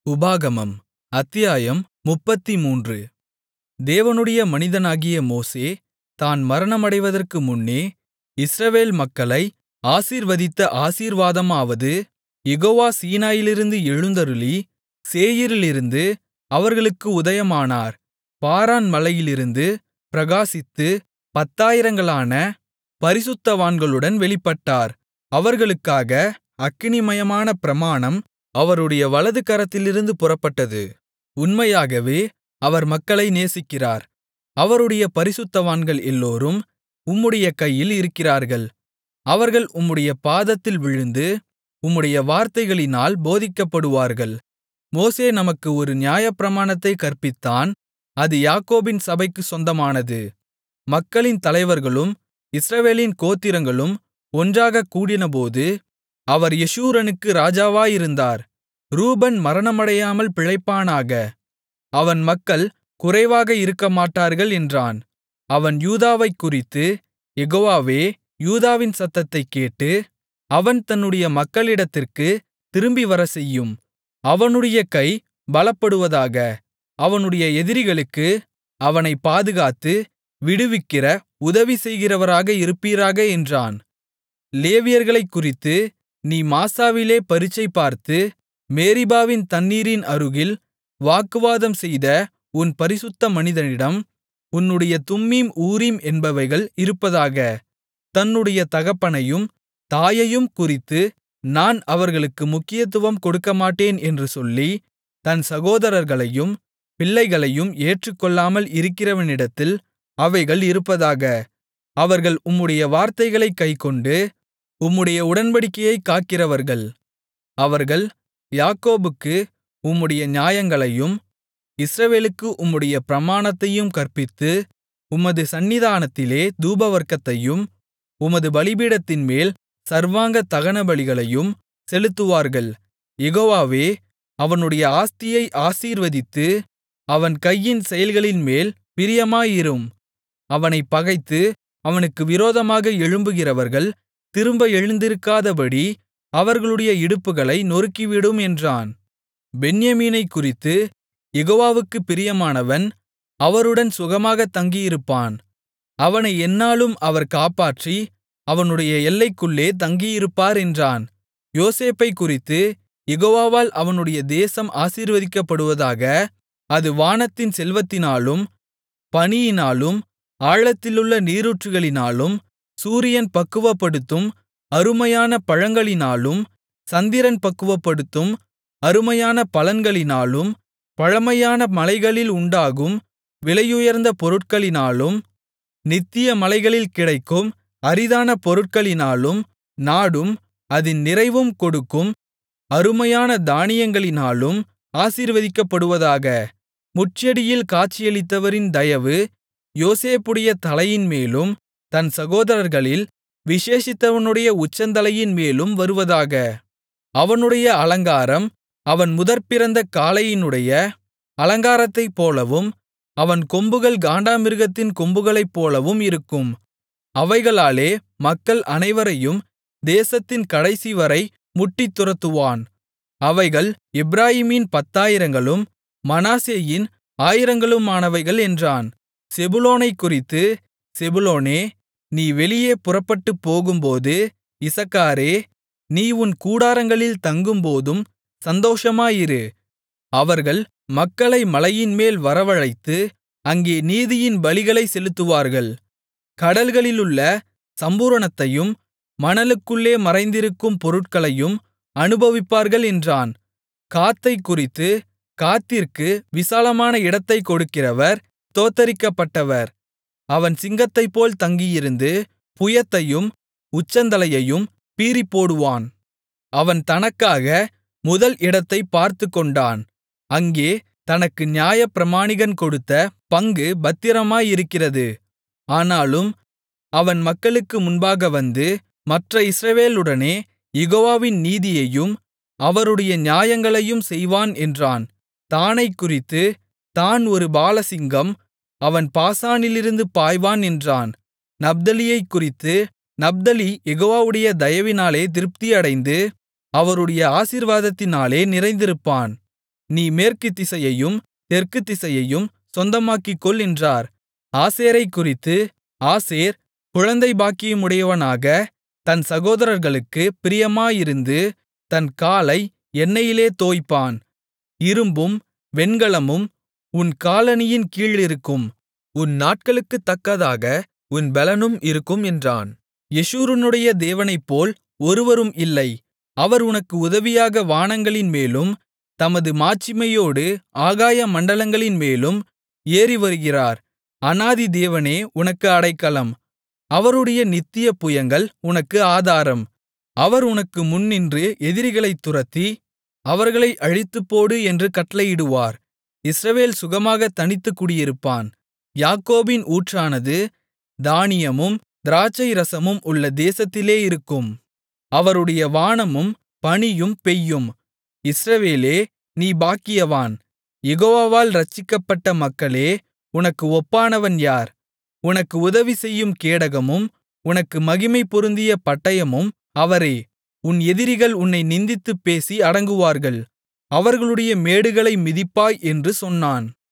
உபாகமம் அத்தியாயம் முப்பத்துமூன்று தேவனுடைய மனிதனாகிய மோசே தான் மரணமடைவதற்கு முன்னே இஸ்ரவேல் மக்களை ஆசீர்வதித்த ஆசீர்வாதமாவது யெகோவா சீனாயிலிருந்து எழுந்தருளி சேயீரிலிருந்து அவர்களுக்கு உதயமானார் பாரான் மலையிலிருந்து பிரகாசித்து பத்தாயிரங்களான பரிசுத்தவான்களுடன் வெளிப்பட்டார் அவர்களுக்காக அக்கினிமயமான பிரமாணம் அவருடைய வலது கரத்திலிருந்து புறப்பட்டது உண்மையாகவே அவர் மக்களை நேசிக்கிறார் அவருடைய பரிசுத்தவான்கள் எல்லோரும் உம்முடைய கையில் இருக்கிறார்கள் அவர்கள் உம்முடைய பாதத்தில் விழுந்து உம்முடைய வார்த்தைகளினால் போதிக்கப்படுவார்கள் மோசே நமக்கு ஒரு நியாயப்பிரமாணத்தைக் கற்பித்தான் அது யாக்கோபின் சபைக்குச் சொந்தமானது மக்களின் தலைவர்களும் இஸ்ரவேலின் கோத்திரங்களும் ஒன்றாகக் கூடினபோது அவர் யெஷூரனுக்கு ராஜாவாயிருந்தார் ரூபன் மரணமடையாமல் பிழைப்பானாக அவன் மக்கள் குறைவாக இருக்கமாட்டார்கள் என்றான் அவன் யூதாவைக் குறித்து யெகோவாவே யூதாவின் சத்தத்தைக் கேட்டு அவன் தன்னுடைய மக்களிடத்திற்குத் திரும்பிவரச்செய்யும் அவனுடைய கை பலப்படுவதாக அவனுடைய எதிரிகளுக்கு அவனைப் பாதுகாத்து விடுவிக்கிற உதவி செய்கிறவராக இருப்பீராக என்றான் லேவியர்களைக்குறித்து நீ மாசாவிலே பரீட்சைபார்த்து மேரிபாவின் தண்ணீரின் அருகில் வாக்குவாதம்செய்த உன் பரிசுத்த மனிதனிடம் உன்னுடைய தும்மீம் ஊரீம் என்பவைகள் இருப்பதாக தன்னுடைய தகப்பனையும் தாயையும் குறித்து நான் அவர்களுக்கு முக்கியத்துவம் கொடுக்கமாட்டேன் என்று சொல்லி தன் சகோதரர்களையும் பிள்ளைகளையும் ஏற்றுக்கொள்ளாமல் இருக்கிறவனிடத்தில் அவைகள் இருப்பதாக அவர்கள் உம்முடைய வார்த்தைகளைக் கைக்கொண்டு உம்முடைய உடன்படிக்கையைக் காக்கிறவர்கள் அவர்கள் யாக்கோபுக்கு உம்முடைய நியாயங்களையும் இஸ்ரவேலுக்கு உம்முடைய பிரமாணத்தையும் கற்பித்து உமது சந்நிதானத்திலே தூபவர்க்கத்தையும் உமது பலிபீடத்தின்மேல் சர்வாங்க தகனபலிகளையும் செலுத்துவார்கள் யெகோவாவே அவனுடைய ஆஸ்தியை ஆசீர்வதித்து அவன் கையின் செயல்களின்மேல் பிரியமாயிரும் அவனைப் பகைத்து அவனுக்கு விரோதமாக எழும்புகிறவர்கள் திரும்ப எழுந்திருக்காதபடி அவர்களுடைய இடுப்புகளை நொறுக்கிவிடும் என்றான் பென்யமீனைக் குறித்து யெகோவாவுக்குப் பிரியமானவன் அவருடன் சுகமாகத் தங்கியிருப்பான் அவனை எந்நாளும் அவர் காப்பாற்றி அவனுடைய எல்லைக்குள்ளே தங்கியிருப்பார் என்றான் யோசேப்பைக் குறித்து யெகோவாவால் அவனுடைய தேசம் ஆசீர்வதிக்கப்படுவதாக அது வானத்தின் செல்வத்தினாலும் பனியினாலும் ஆழத்திலுள்ள நீரூற்றுகளினாலும் சூரியன் பக்குவப்படுத்தும் அருமையான பழங்களினாலும் சந்திரன் பக்குவப்படுத்தும் அருமையான பலன்களினாலும் பழமையான மலைகளில் உண்டாகும் விலையுயர்ந்த பொருட்களினாலும் நித்திய மலைகளில் கிடைக்கும் அரிதான பொருட்களினாலும் நாடும் அதின் நிறைவும் கொடுக்கும் அருமையான தானியங்களினாலும் ஆசீர்வதிக்கப்படுவதாக முட்செடியில் காட்சியளித்தவரின் தயவு யோசேப்புடைய தலையின்மேலும் தன் சகோதரர்களில் விசேஷித்தவனுடைய உச்சந்தலையின்மேலும் வருவதாக அவனுடைய அலங்காரம் அவன் முதற்பிறந்த காளையினுடைய அலங்காரத்தைப் போலவும் அவன் கொம்புகள் காண்டாமிருகத்தின் கொம்புகளைப் போலவும் இருக்கும் அவைகளாலே மக்கள் அனைவரையும் தேசத்தின் கடைசிவரை முட்டித் துரத்துவான் அவைகள் எப்பிராயீமின் பத்தாயிரங்களும் மனாசேயின் ஆயிரங்களுமானவைகள் என்றான் செபுலோனைக் குறித்து செபுலோனே நீ வெளியே புறப்பட்டுப் போகும்போது இசக்காரே நீ உன் கூடாரங்களில் தங்கும்போதும் சந்தோஷமாயிரு அவர்கள் மக்களை மலையின்மேல் வரவழைத்து அங்கே நீதியின் பலிகளைச் செலுத்துவார்கள் கடல்களிலுள்ள சம்பூரணத்தையும் மணலுக்குள்ளே மறைந்திருக்கும் பொருட்களையும் அனுபவிப்பார்கள் என்றான் காத்தைக் குறித்து காத்திற்கு விசாலமான இடத்தைக் கொடுக்கிறவர் ஸ்தோத்தரிக்கப்பட்டவர் அவன் சிங்கத்தைப்போல் தங்கியிருந்து புயத்தையும் உச்சந்தலையையும் பீறிப்போடுவான் அவன் தனக்காக முதல் இடத்தைப் பார்த்துக்கொண்டான் அங்கே தனக்கு நியாயப்பிரமாணிகன் கொடுத்த பங்கு பத்திரமாயிருக்கிறது ஆனாலும் அவன் மக்களுக்கு முன்பாக வந்து மற்ற இஸ்ரவேலுடனே யெகோவாவின் நீதியையும் அவருடைய நியாயங்களையும் செய்வான் என்றான் தானைக் குறித்து தான் ஒரு பாலசிங்கம் அவன் பாசானிலிருந்து பாய்வான் என்றான் நப்தலியைக் குறித்து நப்தலி யெகோவாவுடைய தயவினாலே திருப்தியடைந்து அவருடைய ஆசீர்வாதத்தினாலே நிறைந்திருப்பான் நீ மேற்கு திசையையும் தெற்கு திசையையும் சொந்தமாக்கிக்கொள் என்றார் ஆசேரைக்குறித்து ஆசேர் குழந்தை பாக்கியமுடையவனாக தன் சகோதரர்களுக்குப் பிரியமாயிருந்து தன் காலை எண்ணெயிலே தோய்ப்பான் இரும்பும் வெண்கலமும் உன் காலணியின் கீழிருக்கும் உன் நாட்களுக்குத்தக்கதாக உன் பெலனும் இருக்கும் என்றான் யெஷூரனுடைய தேவனைப்போல் ஒருவரும் இல்லை அவர் உனக்கு உதவியாக வானங்களின்மேலும் தமது மாட்சிமையோடு ஆகாய மண்டலங்களின்மேலும் ஏறிவருகிறார் அநாதி தேவனே உனக்கு அடைக்கலம் அவருடைய நித்திய புயங்கள் உனக்கு ஆதாரம் அவர் உனக்கு முன்னின்று எதிரிகளைத் துரத்தி அவர்களை அழித்துப்போடு என்று கட்டளையிடுவார் இஸ்ரவேல் சுகமாகத் தனித்துக் குடியிருப்பான் யாக்கோபின் ஊற்றானது தானியமும் திராட்சைரசமும் உள்ள தேசத்திலே இருக்கும் அவருடைய வானமும் பனியும் பெய்யும் இஸ்ரவேலே நீ பாக்கியவான் யெகோவாவால் இரட்சிக்கப்பட்ட மக்களே உனக்கு ஒப்பானவன் யார் உனக்கு உதவி செய்யும் கேடகமும் உனக்கு மகிமை பொருந்திய பட்டயமும் அவரே உன் எதிரிகள் உன்னை நிந்தித்துப் பேசி அடங்குவார்கள் அவர்களுடைய மேடுகளை மிதிப்பாய் என்று சொன்னான்